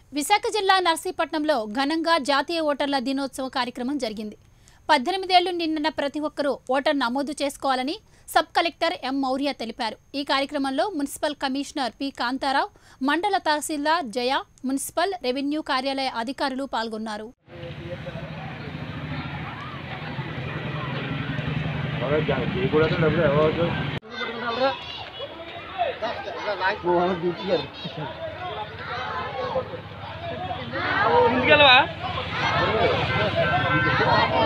విశాఖ జిల్లా నర్సీపట్నంలో ఘనంగా జాతీయ ఓటర్ల దినోత్సవ కార్యక్రమం జరిగింది పద్దెనిమిదేళ్లు నిండిన ప్రతి ఒక్కరూ ఓటర్ నమోదు చేసుకోవాలని సబ్ కలెక్టర్ ఎం మౌర్య తెలిపారు ఈ కార్యక్రమంలో మున్సిపల్ కమిషనర్ పి కాంతారావు మండల తహసీల్దార్ జయ మున్సిపల్ రెవెన్యూ కార్యాలయ అధికారులు పాల్గొన్నారు ఇంటికెళ్ళవా